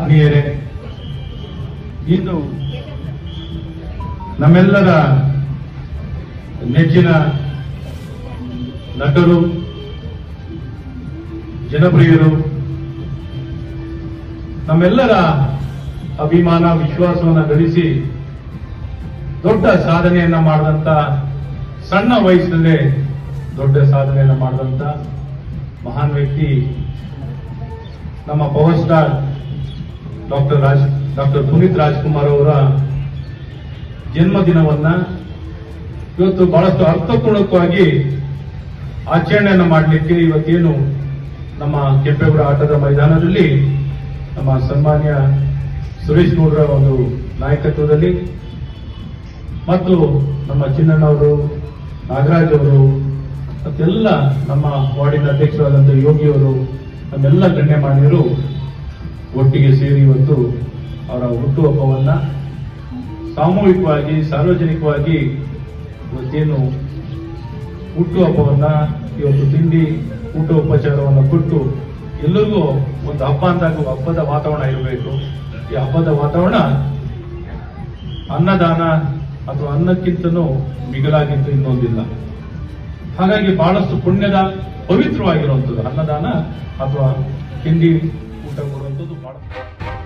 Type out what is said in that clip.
ಆತ್ಮೀಯರೇ ಇಂದು ನಮ್ಮೆಲ್ಲರ ನೆಚ್ಚಿನ ನಟರು ಜನಪ್ರಿಯರು ನಮ್ಮೆಲ್ಲರ ಅಭಿಮಾನ ವಿಶ್ವಾಸವನ್ನು ಗಳಿಸಿ ದೊಡ್ಡ ಸಾಧನೆಯನ್ನ ಮಾಡಿದಂತ ಸಣ್ಣ ವಯಸ್ಸಿನಲ್ಲೇ ದೊಡ್ಡ ಸಾಧನೆಯನ್ನ ಮಾಡಿದಂತ ಮಹಾನ್ ವ್ಯಕ್ತಿ ನಮ್ಮ power star doctor Raj doctor Puneeth Rajkumar ಅವರ ಜನ್ಮದಿನವನ್ನ ಇವತ್ತು ಬಹಳಷ್ಟು ಅರ್ಥಪೂರ್ಣಕವಾಗಿ ಆಚರಣೆಯನ್ನ ಮಾಡಲಿಕ್ಕೆ ಇವತ್ತೇನು ನಮ್ಮ ಕೆಂಪೇಗೌಡ ಆಟದ ಮೈದಾನದಲ್ಲಿ ನಮ್ಮ ಸನ್ಮಾನ್ಯ ಸುರೇಶ್ ಗೌಡ್ರ ಒಂದು ನಾಯಕತ್ವದಲ್ಲಿ ಮತ್ತು ನಮ್ಮ ಚಿನ್ನಣ್ಣವರು ನಾಗರಾಜ್ ಅವರು ಮತ್ತೆಲ್ಲ ನಮ್ಮ ವಾರ್ಡಿನ ಅಧ್ಯಕ್ಷರಾದಂಥ ಯೋಗಿಯವರು ನಮ್ಮೆಲ್ಲ ಗಣ್ಯಮಾನ್ಯರು ಒಟ್ಟಿಗೆ ಸೇರಿ ಇವತ್ತು ಅವರ ಹುಟ್ಟುಹಬ್ಬವನ್ನ ಸಾಮೂಹಿಕವಾಗಿ ಸಾರ್ವಜನಿಕವಾಗಿ ಇವತ್ತೇನು ಹುಟ್ಟುಹಬ್ಬವನ್ನ ಇವತ್ತು ತಿಂಡಿ ಊಟ ಉಪಚಾರವನ್ನು ಕೊಟ್ಟು ಎಲ್ಲರಿಗೂ ಒಂದು ಹಬ್ಬ ಅಂದಾಗ ಹಬ್ಬದ ವಾತಾವರಣ ಇರಬೇಕು ಈ ಹಬ್ಬದ ವಾತಾವರಣ ಅನ್ನದಾನ ಅಥವಾ ಅನ್ನಕ್ಕಿಂತನೂ ಮಿಗಿಲಾಗಿದ್ದು ಇನ್ನೊಂದಿಲ್ಲ ಹಾಗಾಗಿ ಬಹಳಷ್ಟು ಪುಣ್ಯದ ಪವಿತ್ರವಾಗಿರುವಂಥದ್ದು ಅನ್ನದಾನ ಅಥವಾ ತಿಂಡಿ ಊಟ ಕೊಡುವಂಥದ್ದು ಬಹಳ